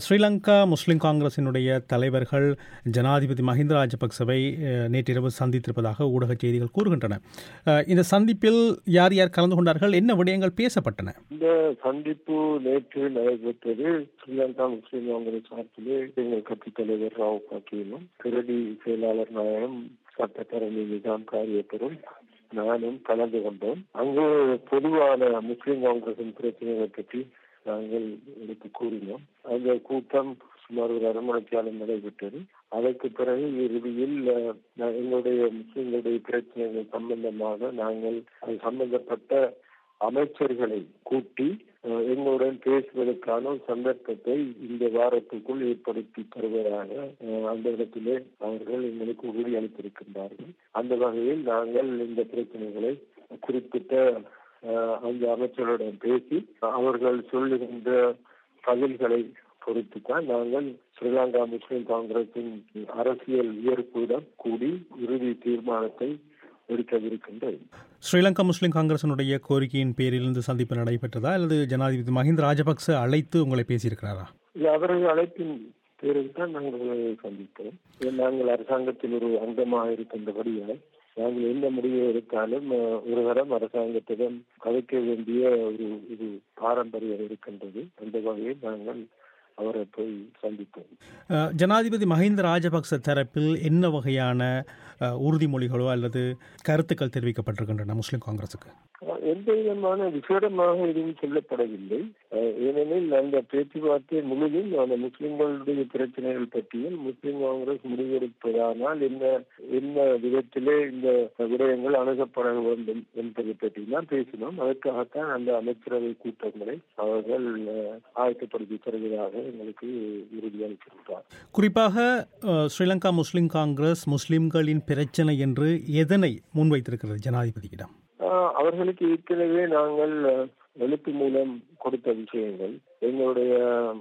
ஸ்ரீலங்கா முஸ்லிம் காங்கிரசினுடைய தலைவர்கள் ஜனாதிபதி மஹிந்த ராஜபக்சவை அஹ், நேற்றிரவு சந்தித்திருப்பதாக ஊடக செய்திகள் கூறுகின்றன அஹ், இந்த சந்திப்பில் யார் யார் கலந்து கொண்டார்கள் என்ன விடயங்கள் பேசப்பட்டன இந்த சந்திப்பு நேற்று நடைபெற்றது ஸ்ரீலங்கா முஸ்லிம் காங்கிரஸ் சார்பிலே எங்கள் கட்சித் தலைவர் ராவ் பாக்கியனும் பிரதி செயலாளர் நாயகம் சட்டத்தரணி நிஜாம் காரியப்பெரும் நானும் கலந்து கொண்டோம் அங்கு பொதுவான முஸ்லிம் காங்கிரசின் பிரச்சனைகளை பற்றி நாங்கள் எடுத்து கூறினோம் அந்த கூட்டம் சுமார் ஒரு அரை மணித்தியாலம் நடைபெற்றது அதற்கு பிறகு இறுதியில் அஹ், நான் எங்களுடைய முஸ்லிம்களுடைய பிரச்சனைகள் சம்பந்தமாக நாங்கள் அது சம்பந்தப்பட்ட அமைச்சர்களை கூட்டி அஹ், எங்களுடன் பேசுவதற்கான ஒரு சந்தர்ப்பத்தை இந்த வாரத்துக்குள் ஏற்படுத்தி தருவதாக அஹ், அந்த இடத்திலே அவர்கள் எங்களுக்கு உறுதி அளித்திருக்கின்றார்கள் அந்த வகையில் நாங்கள் இந்த பிரச்சனைகளை குறிப்பிட்ட அஹ், அந்த அமைச்சருடன் பேசி அவர்கள் சொல்லுகின்ற பதில்களை பொறுத்து தான் நாங்கள் ஸ்ரீலங்கா முஸ்லிம் காங்கிரசின் அரசியல் உயர்ப்புடன் கூடி இறுதி தீர்மானத்தை எடுக்கவிருக்கின்றது ஸ்ரீலங்கா முஸ்லிம் காங்கிரசினுடைய கோரிக்கையின் பேரில் இந்த சந்திப்பு நடைபெற்றதா அல்லது ஜனாதிபதி மஹிந்த ராஜபக்ச அழைத்து உங்களை பேசியிருக்கிறாரா இது அவரது அழைப்பின் பேரில் தான் நாங்கள் உங்களை சந்தித்தோம் இது நாங்கள் அரசாங்கத்தில் ஒரு அங்கமாக இருக்கின்றபடியால் நாங்கள் எந்த முடிவை எடுத்தாலும் அஹ், ஒரு தரம் அரசாங்கத்திடம் கதைக்க வேண்டிய ஒரு இது பாரம்பரியம் இருக்கின்றது அந்த வகையில் நாங்கள் அவரை போய் சந்தித்தோம் அஹ், ஜனாதிபதி மஹிந்த ராஜபக்ச தரப்பில் என்ன வகையான அஹ், உறுதிமொழிகளோ அல்லது கருத்துக்கள் தெரிவிக்கப்பட்டிருக்கின்றன முஸ்லிம் காங்கிரசுக்கு அஹ், எந்த விதமான விசேடமாக எதுவும் சொல்லப்படவில்லை அஹ், ஏனெனில் அந்த பேச்சுவார்த்தை முழுதும் அந்த முஸ்லிம்களுடைய பிரச்சனைகள் பற்றியும் முஸ்லிம் காங்கிரஸ் முடிவெடுப்பதானால் என்ன என்ன விதத்திலே இந்த விடயங்கள் அணுகப்பட வேண்டும் என்பதை பற்றி தான் பேசினோம் அதற்காகத்தான் அந்த அமைச்சரவை கூட்டங்களை அவர்கள் அஹ், ஆயத்தப்படுத்தி தருவதாக எங்களுக்கு உறுதியளித்திருக்கிறார் குறிப்பாக அஹ், ஸ்ரீலங்கா முஸ்லிம் காங்கிரஸ் முஸ்லிம்களின் பிரச்சனை என்று எதனை முன்வைத்திருக்கிறது ஜனாதிபதியிடம் ஆஹ் அவர்களுக்கு ஏற்கனவே நாங்கள் அஹ், எழுத்து மூலம் கொடுத்த விஷயங்கள் எங்களுடைய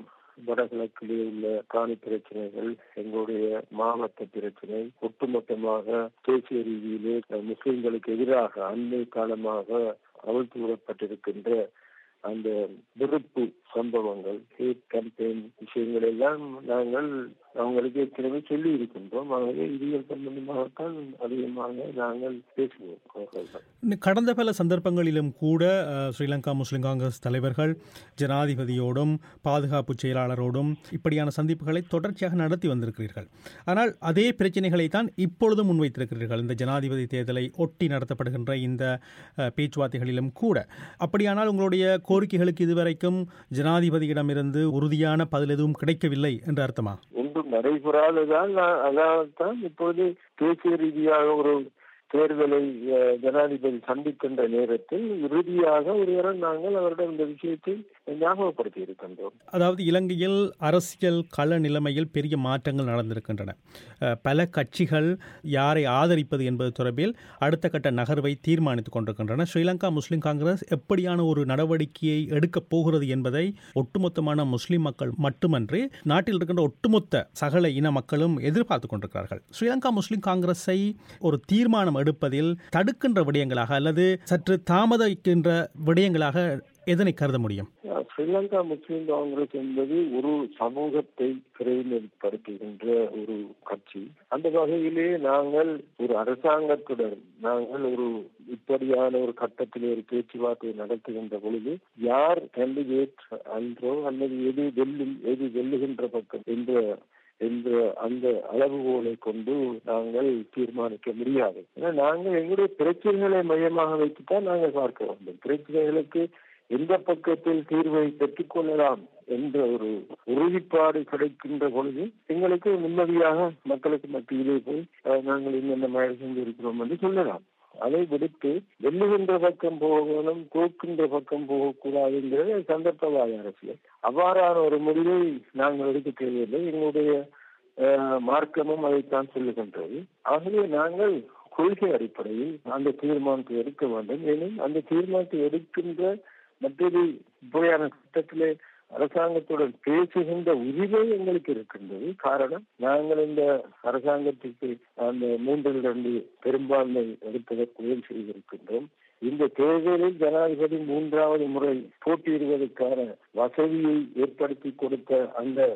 வடகிழக்கிலே உள்ள காணி பிரச்சனைகள் எங்களுடைய மாவட்ட பிரச்சனை ஒட்டுமொத்தமாக தேசிய ரீதியிலே அஹ், முஸ்லிம்களுக்கு எதிராக அண்மை காலமாக அவிழ்த்து விடப்பட்டிருக்கின்ற அந்த வெறுப்பு சம்பவங்கள் ஹேட் கம்பெயின் விஷயங்கள் எல்லாம் நாங்கள் அவங்களுக்கு ஏற்கனவே சொல்லி இருக்கின்றோம் ஆகவே இதுகள் சம்பந்தமாகத்தான் அதிகமாக நாங்கள் பேசுவோம் அவர்கள்தான் இன்னும் கடந்த பல சந்தர்ப்பங்களிலும் கூட அஹ், ஸ்ரீலங்கா முஸ்லிம் காங்கிரஸ் தலைவர்கள் ஜனாதிபதியோடும் பாதுகாப்பு செயலாளரோடும் இப்படியான சந்திப்புகளை தொடர்ச்சியாக நடத்தி வந்திருக்கிறீர்கள் ஆனால் அதே பிரச்சனைகளை தான் இப்பொழுதும் முன்வைத்திருக்கிறீர்கள் இந்த ஜனாதிபதி தேர்தலை ஒட்டி நடத்தப்படுகின்ற இந்த அஹ், பேச்சுவார்த்தைகளிலும் கூட அப்படியானால் உங்களுடைய கோரிக்கைகளுக்கு இதுவரைக்கும் ஜனாதிபதியிடமிருந்து உறுதியான பதில் எதுவும் கிடைக்கவில்லை என்று அர்த்தமா ஒன்றும் நடைபெறாததால் நான் அதான் இப்போது தேசிய ரீதியாக ஒரு தேர்தலை அஹ், ஜனாதிபதி சந்திக்கின்ற நேரத்தில் இறுதியாக ஒரு தரம் நாங்கள் அவரிடம் இந்த விஷயத்தை ஞாபகப்படுத்தி இருக்கின்றோம் அதாவது இலங்கையில் அரசியல் கள நிலைமையில் பெரிய மாற்றங்கள் நடந்திருக்கின்றன அஹ், பல கட்சிகள் யாரை ஆதரிப்பது என்பது தொடர்பில் அடுத்த கட்ட நகர்வை தீர்மானித்துக் கொண்டிருக்கின்றன ஸ்ரீலங்கா முஸ்லிம் காங்கிரஸ் எப்படியான ஒரு நடவடிக்கையை எடுக்கப் போகிறது என்பதை ஒட்டுமொத்தமான முஸ்லிம் மக்கள் மட்டுமன்றி நாட்டில் இருக்கின்ற ஒட்டுமொத்த சகல இன மக்களும் எதிர்பார்த்து கொண்டிருக்கிறார்கள் ஸ்ரீலங்கா முஸ்லிம் காங்கிரஸை ஒரு தீர்மானம் எடுப்பதில் தடுக்கின்ற விடயங்களாக அல்லது சற்று தாமதிக்கின்ற விடயங்களாக எதனை கருத முடியும் அஹ், ஸ்ரீலங்கா முஸ்லிம் காங்கிரஸ் என்பது ஒரு சமூகத்தை பிரதிநிதிப்படுத்துகின்ற ஒரு கட்சி அந்த வகையிலே நாங்கள் ஒரு அரசாங்கத்துடன் நாங்கள் ஒரு இப்படியான ஒரு கட்டத்திலே ஒரு பேச்சுவார்த்தை நடத்துகின்ற பொழுது யார் கேண்டிடேட் அன்றோ அல்லது எது வெல்லும் எது வெல்லுகின்ற பக்கம் என்ற என்ற அந்த அளவுகோலை கொண்டு நாங்கள் தீர்மானிக்க முடியாது ஏன்னா நாங்கள் எங்களுடைய பிரச்சனைகளை மையமாக வைத்துத்தான் நாங்கள் பார்க்க வேண்டும் பிரச்சனைகளுக்கு எந்த பக்கத்தில் தீர்வை பெற்றுக் கொள்ளலாம் என்ற ஒரு உறுதிப்பாடு கிடைக்கின்ற பொழுது எங்களுக்கு நிம்மதியாக மக்களுக்கு மத்தியிலே போய் அஹ், நாங்கள் என்னென்ன மாதிரி செஞ்சிருக்கிறோம் என்று சொல்லலாம் அதை விடுத்து வெல்லுகின்ற பக்கம் போகணும் தோற்கின்ற பக்கம் போகக்கூடாதுங்கிறது சந்தர்ப்பவாத அரசியல் அவ்வாறான ஒரு முடிவை நாங்கள் எடுக்க தேவையில்லை எங்களுடைய அஹ், மார்க்கமும் அதைத்தான் சொல்லுகின்றது ஆகவே நாங்கள் கொள்கை அடிப்படையில் அந்த தீர்மானத்தை எடுக்க வேண்டும் மேலும் அந்த தீர்மானத்தை எடுக்கின்ற மற்றொரு இப்படியான சட்டத்திலே அரசாங்கத்துடன் பேசுகின்ற உரிமை எங்களுக்கு இருக்கின்றது காரணம் நாங்கள் இந்த அரசாங்கத்துக்கு அந்த மூன்றில் இரண்டு பெரும்பான்மை எடுப்பதற்கு உதவி செய்திருக்கின்றோம் இந்த தேர்தலில் ஜனாதிபதி மூன்றாவது முறை போட்டியிடுவதற்கான வசதியை ஏற்படுத்தி கொடுத்த அந்த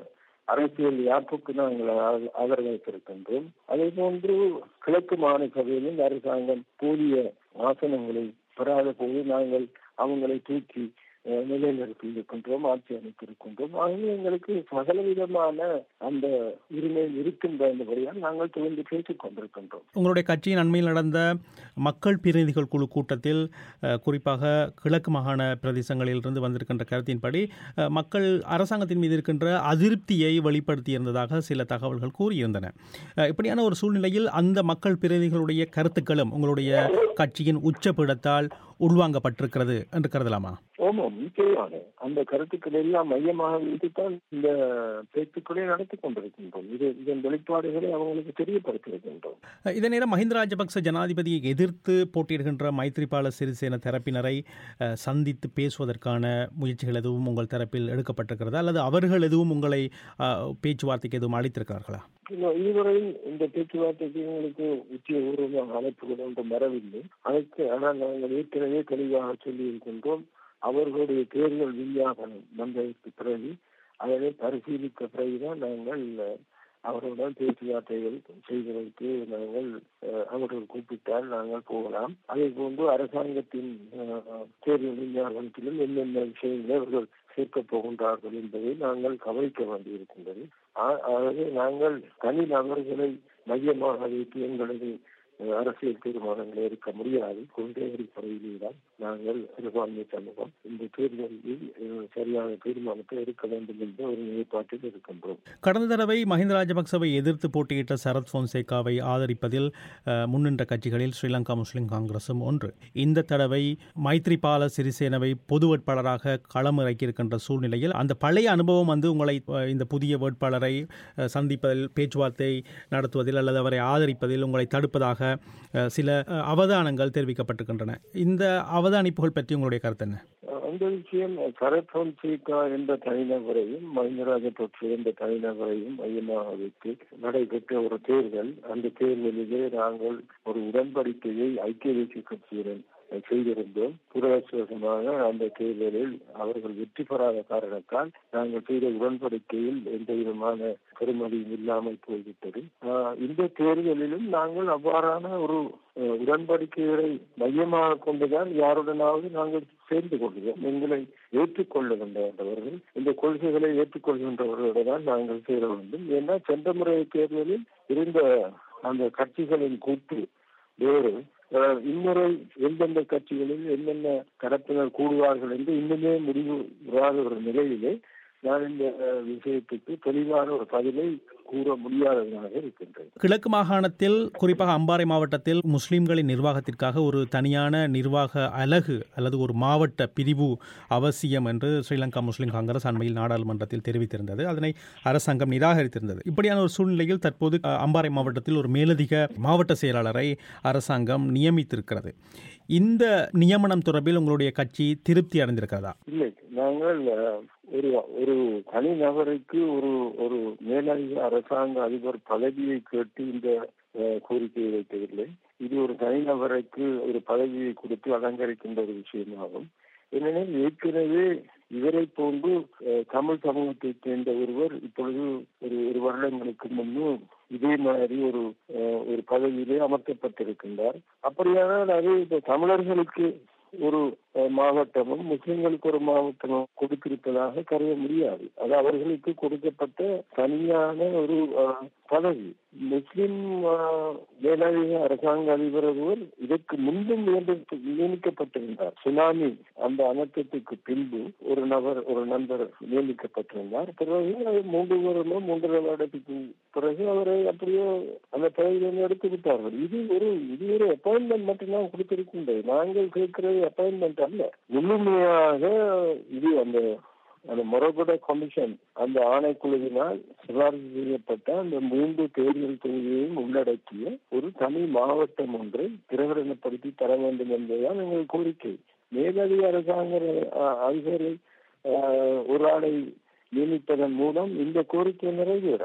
அரசியல் யாப்புக்கு நாங்கள் ஆ- ஆதரவளித்திருக்கின்றோம் அதே போன்று கிழக்கு மாநில சபையிலும் அரசாங்கம் போதிய ஆசனங்களை பெறாத போது நாங்கள் அவங்களை தூக்கி அஹ், நிலைநிறுத்தி இருக்கின்றோம் ஆட்சி அமைத்திருக்கின்றோம் ஆகவே எங்களுக்கு சகல விதமான அந்த உரிமை இருக்கின்றபடியால் நாங்கள் தொடர்ந்து பேசிக் கொண்டிருக்கின்றோம் உங்களுடைய கட்சியின் அண்மையில் நடந்த மக்கள் பிரதிநிதிகள் குழு கூட்டத்தில் அஹ், குறிப்பாக கிழக்கு மாகாண பிரதேசங்களிலிருந்து வந்திருக்கின்ற கருத்தின்படி அஹ், மக்கள் அரசாங்கத்தின் மீது இருக்கின்ற அதிருப்தியை வெளிப்படுத்தியிருந்ததாக சில தகவல்கள் கூறியிருந்தன அஹ், இப்படியான ஒரு சூழ்நிலையில் அந்த மக்கள் பிரதிநிதிகளுடைய கருத்துக்களும் உங்களுடைய கட்சியின் உச்சபீடத்தால் உள்வாங்கப்பட்டிருக்கிறது என்று கருதலாமா ஓமாம் நிச்சயமாக அந்த கருத்துக்கள் எல்லாம் மையமாக வைத்துத்தான் இந்த பேச்சுக்களை நடத்தி கொண்டிருக்கின்றோம் இது இதன் வெளிப்பாடுகளை அவங்களுக்கு தெரியப்படுத்தியிருக்கின்றோம் அஹ், இதே நேரம் மஹிந்த ராஜபக்ச ஜனாதிபதியை எதிர்த்து போட்டியிடுகின்ற மைத்ரிபால சிறிசேன தரப்பினரை அஹ், சந்தித்து பேசுவதற்கான முயற்சிகள் எதுவும் உங்கள் தரப்பில் எடுக்கப்பட்டிருக்கிறதா அல்லது அவர்கள் எதுவும் உங்களை அஹ், பேச்சுவார்த்தைக்கு எதுவும் அழைத்திருக்கிறார்களா இன்னும் இதுவரையில் இந்த பேச்சுவார்த்தைக்கு எங்களுக்கு உத்தியோகபூர்வமாக அழைப்புகள் ஒன்றும் வரவில்லை அதற்கு ஆனால் நாங்கள் ஏற்கனவே தெளிவாக சொல்லி இருக்கின்றோம் அவர்களுடைய தேர்தல் விஞ்ஞாபனம் வந்ததற்கு பிறகு அதனை பரிசீலித்த பிறகுதான் நாங்கள் அஹ், அவருடன் பேச்சுவார்த்தைகள் செய்வதற்கு நாங்கள் அஹ், அவர்கள் கூப்பிட்டால் நாங்கள் போகலாம் அதே போன்று அரசாங்கத்தின் அஹ், தேர்தல் விஞ்ஞாபனத்திலும் என்னென்ன விஷயங்களை அவர்கள் சேர்க்கப் போகின்றார்கள் என்பதை நாங்கள் கவனிக்க வேண்டியிருக்கின்றது ஆ- ஆகவே நாங்கள் தனி நபர்களை மையமாக வைத்து எங்களது அஹ், அரசியல் தீர்மானங்களை எடுக்க முடியாது கொள்கை அடிப்படையிலே தான் நாங்கள் சிறுபான்மை சமூகம் இந்த தேர்தலில் அஹ், சரியான தீர்மானத்தை எடுக்க வேண்டும் என்ற ஒரு நிலைப்பாட்டில் இருக்கின்றோம் கடந்த தடவை மஹிந்த ராஜபக்சவை எதிர்த்து போட்டியிட்ட சரத் போன்சேகாவை ஆதரிப்பதில் அஹ், முன்னின்ற கட்சிகளில் ஸ்ரீலங்கா முஸ்லிம் காங்கிரசும் ஒன்று இந்த தடவை மைத்ரிபால சிறிசேனவை பொது வேட்பாளராக களமிறக்கியிருக்கின்ற சூழ்நிலையில் அந்த பழைய அனுபவம் வந்து உங்களை அஹ், இந்த புதிய வேட்பாளரை அஹ், சந்திப்பதில் பேச்சுவார்த்தை நடத்துவதில் அல்லது அவரை ஆதரிப்பதில் உங்களை தடுப்பதாக அஹ், சில அஹ், அவதானங்கள் தெரிவிக்கப்பட்டிருக்கின்றன இந்த அவதானிப்புகள் பற்றி உங்களுடைய கருத்து என்ன அஹ், அந்த விஷயம் சரத் பொன்சேகா என்ற தனிநபரையும் மஹிந்த ராஜபக்சே என்ற தனிநபரையும் மையமாக வைத்து நடைபெற்ற ஒரு தேர்தல் அந்த தேர்தலிலே நாங்கள் ஒரு உடன்படிக்கையை ஐக்கிய தேசிய கட்சியுடன் செய்திருந்தோம் துரதிருஷ்டவசமாக அந்த தேர்தலில் அவர்கள் வெற்றி பெறாத காரணத்தால் நாங்கள் செய்த உடன்படிக்கையில் எந்த விதமான பெருமதியும் இல்லாமல் போய்விட்டது ஆஹ் இந்த தேர்தலிலும் நாங்கள் அவ்வாறான ஒரு அஹ், உடன்படிக்கைகளை மையமாக கொண்டுதான் யாருடனாவது நாங்கள் சேர்ந்து கொள்கிறோம் எங்களை ஏற்றுக்கொள்ளுகின்றவர்கள் இந்த கொள்கைகளை ஏற்றுக்கொள்கின்றவர்களோடு தான் நாங்கள் சேர வேண்டும் ஏன்னா சென்ற முறை தேர்தலில் இருந்த அந்த கட்சிகளின் கூட்டு வேறு அஹ், இம்முறை எந்தெந்த கட்சிகளில் என்னென்ன தரப்பினர் கூடுவார்கள் என்று இன்னுமே முடிவு வராத ஒரு நிலையிலே நான் இந்த அஹ், விஷயத்துக்கு தெளிவான ஒரு பதிலை கூற முடியாததாக இருக்கின்றது கிழக்கு மாகாணத்தில் குறிப்பாக அம்பாறை மாவட்டத்தில் முஸ்லிம்களின் நிர்வாகத்திற்காக ஒரு தனியான நிர்வாக அலகு அல்லது ஒரு மாவட்ட பிரிவு அவசியம் என்று ஸ்ரீலங்கா முஸ்லிம் காங்கிரஸ் அண்மையில் நாடாளுமன்றத்தில் தெரிவித்திருந்தது அதனை அரசாங்கம் நிராகரித்திருந்தது இப்படியான ஒரு சூழ்நிலையில் தற்போது அஹ், அம்பாறை மாவட்டத்தில் ஒரு மேலதிக மாவட்ட செயலாளரை அரசாங்கம் நியமித்திருக்கிறது இந்த நியமனம் தொடர்பில் உங்களுடைய கட்சி திருப்தி அடைந்திருக்கிறதா இல்லை நாங்கள் அஹ், ஒரு ஒரு தனி நபருக்கு ஒரு ஒரு மேலதிக அரசாங்க அதிபர் பதவியை கேட்டு இந்த அஹ், கோரிக்கையை வைக்கவில்லை இது ஒரு தனிநபருக்கு ஒரு பதவியை கொடுத்து அலங்கரிக்கின்ற ஒரு விஷயமாகும் ஏனெனில் ஏற்கனவே இவரை போன்று அஹ், தமிழ் சமூகத்தைச் சேர்ந்த ஒருவர் இப்பொழுது ஒரு ஒரு வருடங்களுக்கு முன்னும் இதே மாதிரி ஒரு அஹ், ஒரு பதவியிலே அமர்த்தப்பட்டிருக்கின்றார் அப்படியானால் அது இந்த தமிழர்களுக்கு ஒரு அஹ், மாவட்டமும் முஸ்லிம்களுக்கு ஒரு மாவட்டமும் கொடுத்திருப்பதாக கருத முடியாது அது அவர்களுக்கு கொடுக்கப்பட்ட தனியான ஒரு அஹ், பதவி முஸ்லிம் அஹ், மேலதிக அரசாங்க அதிபர் ஒருவர் இதற்கு முன்பும் நியமிக்க- நியமிக்கப்பட்டிருந்தார் சுனாமி அந்த அனர்த்தத்துக்கு பின்பு ஒரு நபர் ஒரு நண்பர் நியமிக்கப்பட்டிருந்தார் பிறகு அது மூன்று வருடமோ மூன்றரை வருடத்துக்கு பிறகு அவரை அப்படியே அந்த பதவியிலிருந்து எடுத்து விட்டார்கள் இது ஒரு இது ஒரு அப்பாயின்மெண்ட் மட்டும்தான் கொடுத்திருக்கின்றது நாங்கள் கேட்கிறது அப்பாயின்மெண்ட் அல்ல முழுமையாக இது அந்த அந்த முறைப்பட கமிஷன் அந்த ஆணைக்குழுவினால் சிபாரிசு செய்யப்பட்ட அந்த மூன்று தேர்தல் தொகுதியையும் உள்ளடக்கிய ஒரு தனி மாவட்டம் ஒன்றை பிரகடனப்படுத்தி தர வேண்டும் என்பதுதான் எங்கள் கோரிக்கை மேலதிக அரசாங்க அஹ், அதிகாரி அஹ், ஒரு ஆளை நியமிப்பதன் மூலம் இந்த கோரிக்கை நிறைவேறாது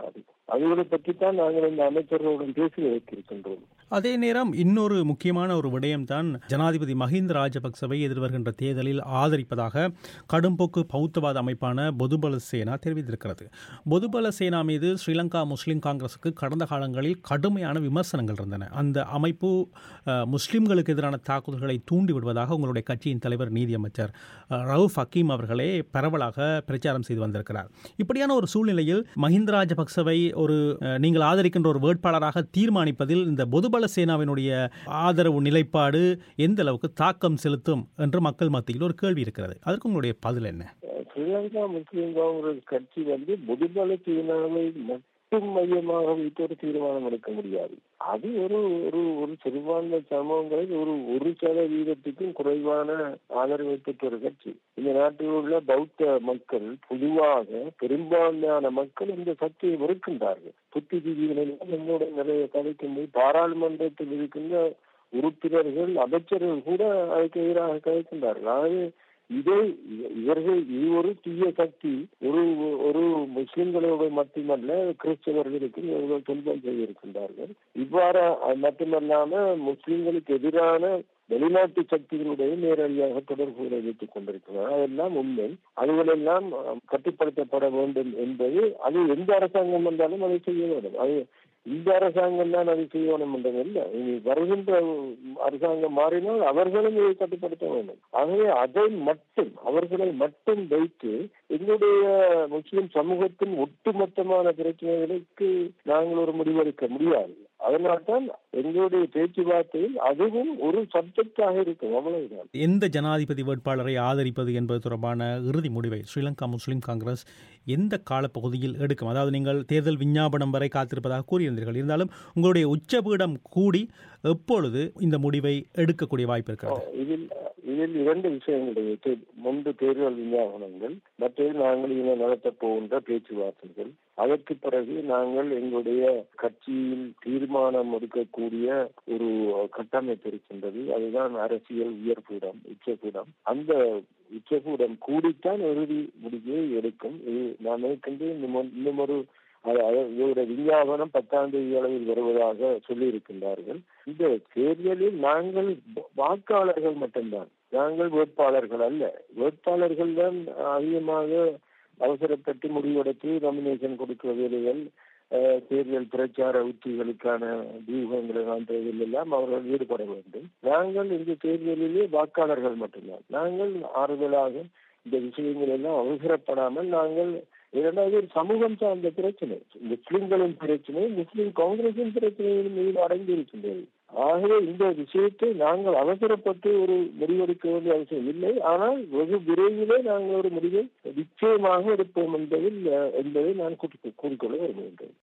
அதுகளை பற்றித்தான் நாங்கள் இந்த அமைச்சர்களுடன் பேசி வைத்திருக்கின்றோம் அதே நேரம் இன்னொரு முக்கியமான ஒரு விடயம்தான் ஜனாதிபதி மஹிந்த ராஜபக்சவை எதிர்வருகின்ற தேர்தலில் ஆதரிப்பதாக கடும்போக்கு பௌத்தவாத அமைப்பான பொதுபல சேனா தெரிவித்திருக்கிறது பொதுபல சேனா மீது ஸ்ரீலங்கா முஸ்லிம் காங்கிரசுக்கு கடந்த காலங்களில் கடுமையான விமர்சனங்கள் இருந்தன அந்த அமைப்பு அஹ், முஸ்லிம்களுக்கு எதிரான தாக்குதல்களை தூண்டி விடுவதாக உங்களுடைய கட்சியின் தலைவர் நீதியமைச்சர் அஹ், ரவுஃப் ஹக்கீம் அவர்களே பரவலாக பிரச்சாரம் செய்து வந்திருக்கிறார் இப்படியான ஒரு சூழ்நிலையில் மஹிந்த ராஜபக்சவை ஒரு அஹ், நீங்கள் ஆதரிக்கின்ற ஒரு வேட்பாளராக தீர்மானிப்பதில் இந்த பொதுபல சேனாவினுடைய ஆதரவு நிலைப்பாடு எந்த அளவுக்கு தாக்கம் செலுத்தும் என்று மக்கள் மத்தியில் ஒரு கேள்வி இருக்கிறது அதற்கு உங்களுடைய பதில் என்ன ஸ்ரீலங்கா முஸ்லிம் காங்கிரஸ் கட்சி வந்து பொதுபல சீனாவை மட்டும் மையமாக வைத்து ஒரு தீர்மானம் எடுக்க முடியாது அது ஒரு ஒரு ஒரு சிறுபான்மை சமூகங்களில் ஒரு ஒரு சதவீதத்துக்கும் குறைவான ஆதரவை பெற்ற ஒரு கட்சி இந்த நாட்டில் உள்ள பௌத்த மக்கள் பொதுவாக பெரும்பான்மையான மக்கள் இந்த சக்தியை வெறுக்கின்றார்கள் புத்திஜீவிகள் என்னோட நிறைய கதைக்கும் போது பாராளுமன்றத்தில் இருக்கின்ற உறுப்பினர்கள் அமைச்சர்கள் கூட அதுக்கு எதிராக கதைக்கின்றார்கள் ஆகவே இதை இவர்கள் இது ஒரு தீய சக்தி ஒரு ஒரு முஸ்லிம்களோட மட்டுமல்ல கிறிஸ்தவர்களுக்கு இவர்கள் துன்பம் செய்திருக்கின்றார்கள் இவ்வாறு அது மட்டுமல்லாம முஸ்லிம்களுக்கு எதிரான வெளிநாட்டு சக்திகளுடைய நேரடியாக தொடர்புகளை வைத்துக் கொண்டிருக்கிறார் அதெல்லாம் உண்மை அதுகளெல்லாம் அஹ், கட்டுப்படுத்தப்பட வேண்டும் என்பது அது எந்த அரசாங்கம் வந்தாலும் அதை செய்ய வேண்டும் அது இந்த அரசாங்கம் தான் அதை செய்ய வேண்டும் என்றதில்லை இனி வருகின்ற அரசாங்கம் மாறினால் அவர்களும் இதை கட்டுப்படுத்த வேண்டும் ஆகவே அதை மட்டும் அவர்களை மட்டும் வைத்து எங்களுடைய முஸ்லிம் சமூகத்தின் ஒட்டுமொத்தமான பிரச்சனைகளுக்கு நாங்கள் ஒரு முடிவெடுக்க முடியாது அதனால்தான் எங்களுடைய பேச்சுவார்த்தையில் அதுவும் ஒரு சப்ஜெக்டாக இருக்கும் அவ்வளவுதான் எந்த ஜனாதிபதி வேட்பாளரை ஆதரிப்பது என்பது தொடர்பான இறுதி முடிவை ஸ்ரீலங்கா முஸ்லிம் காங்கிரஸ் எந்த காலப்பகுதியில் எடுக்கும் அதாவது நீங்கள் தேர்தல் விஞ்ஞாபனம் வரை காத்திருப்பதாக கூறியிருந்தீர்கள் இருந்தாலும் உங்களுடைய உச்சபீடம் கூடி எப்பொழுது இந்த முடிவை எடுக்கக்கூடிய வாய்ப்பு இருக்கிறது இதில் இதில் இரண்டு விஷயங்கள் இருக்கு. ஒன்று தேர்தல் விஞ்ஞாபனங்கள் மற்றது நாங்கள் இதில் நடத்தப் போகின்ற பேச்சுவார்த்தைகள் அதற்கு பிறகு நாங்கள் எங்களுடைய கட்சியில் தீர்மானம் எடுக்கக்கூடிய ஒரு கட்டமைப்பு இருக்கின்றது அதுதான் அரசியல் உயர்பீடம் உச்சபீடம் அந்த உச்சபீடம் கூடித்தான் இறுதி முடிவை எடுக்கும் இது நான் நினைக்கின்ற இன்னும் இன்னும் ஒரு அது- அது- இதோட விஞ்ஞாபனம் பத்தாம் தேதி அளவில் வருவதாக சொல்லி இருக்கின்றார்கள் இந்த தேர்தலில் நாங்கள் வாக்காளர்கள் மட்டும்தான் நாங்கள் வேட்பாளர்கள் அல்ல வேட்பாளர்கள் தான் அதிகமாக அவசரப்பட்டு முடிவெடுத்து நாமினேஷன் கொடுக்கிற வேலைகள் அஹ், தேர்தல் பிரச்சார உத்திகளுக்கான வியூகங்களை காண்பதில் எல்லாம் அவர்கள் ஈடுபட வேண்டும் நாங்கள் இந்த தேர்தலிலே வாக்காளர்கள் மட்டும்தான் நாங்கள் ஆறுதலாக இந்த விஷயங்கள் எல்லாம் அவசரப்படாமல் நாங்கள் இரண்டாவது ஒரு சமூகம் சார்ந்த பிரச்சனை முஸ்லிம்களின் பிரச்சனை முஸ்லிம் காங்கிரசின் பிரச்சனையின் மீது அடங்கி இருக்கின்றது ஆகவே இந்த விஷயத்தை நாங்கள் அவசரப்பட்டு ஒரு முடிவெடுக்க வேண்டிய அவசியம் இல்லை ஆனால் வெகு விரைவிலே நாங்கள் ஒரு முடிவை நிச்சயமாக எடுப்போம் என்பதில் அஹ், என்பதை நான் கூட்டிக் கூறிக்கொள்ள விரும்புகின்றேன்